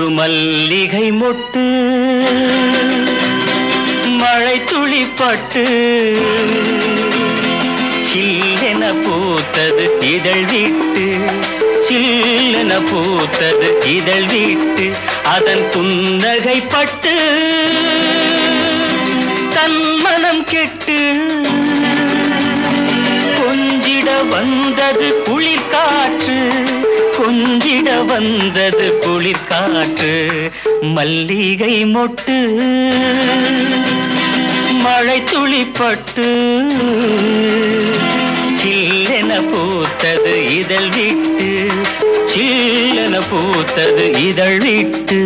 ஒரு மல்லிகை மொட்டு மழை துளிப்பட்டு சில்லென பூத்தது இதழ் விட்டு சில்லென பூத்தது இதழ் விட்டு அதன் புன்னகை பட்டு தன் மனம் கெட்டு கொஞ்சிட வந்தது குளிர் காற்று கொஞ்சிட வந்தது குளிர் காற்று மல்லிகை மொட்டு மழை துளிப்பட்டு சில்லென பூத்தது இதழ் விட்டு சில்லென பூத்தது இதழ் விட்டு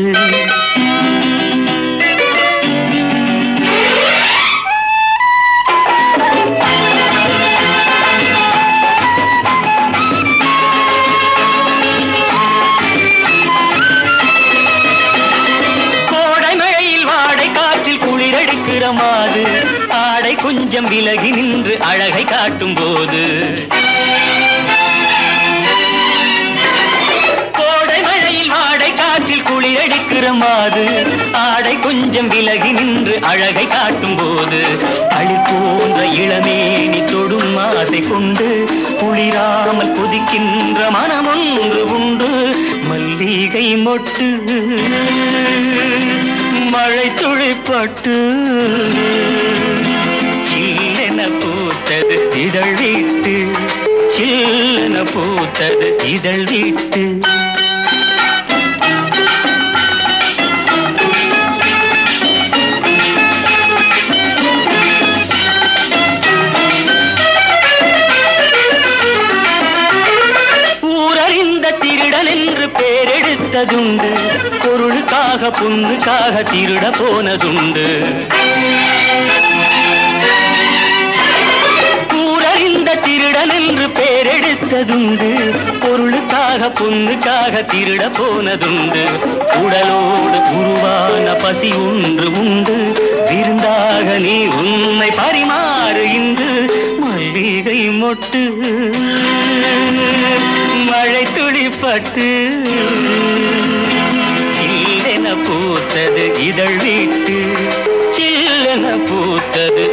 கோடை மழையில் வாடை காற்றில் குளிரடிக்கிற மாது ஆடை கொஞ்சம் விலகி நின்று அழகை காட்டும் போது கோடை மழையில் வாடை காற்றில் குளிரடிக்கிற மாது ஆடை கொஞ்சம் விலகி நின்று அழகை காட்டும் போது அழி போன்ற இளமேனி தொடும் ஆசை கொண்டு குளிராமல் கொதிக்கின்ற மனமொன்று உண்டு மல்லிகை மொட்டு மழை துளிப்பட்டு சில்லென பூத்தது இதழ் விட்டு சில்லென பூத்தது இதழ் விட்டு ஊரறிந்த திருடன் என்று பேரெடுத்ததுண்டு பொருளுக்காக புண்ணுக்காக திருட போனதுண்டு ஊரறிந்த திருடன் என்று பேரெடுத்ததுண்டு பொருளுக்காக புண்ணுக்காக திருட போனதுண்டு உடலோடு உருவான பசி ஒன்று உண்டு விருந்தாக நீ உண்மை பரிமாறு இன்று மல்லிகை மொட்டு மழை துளிப்பட்டு சில்லென பூத்தது இதழ் விட்டு சில்லென பூத்தது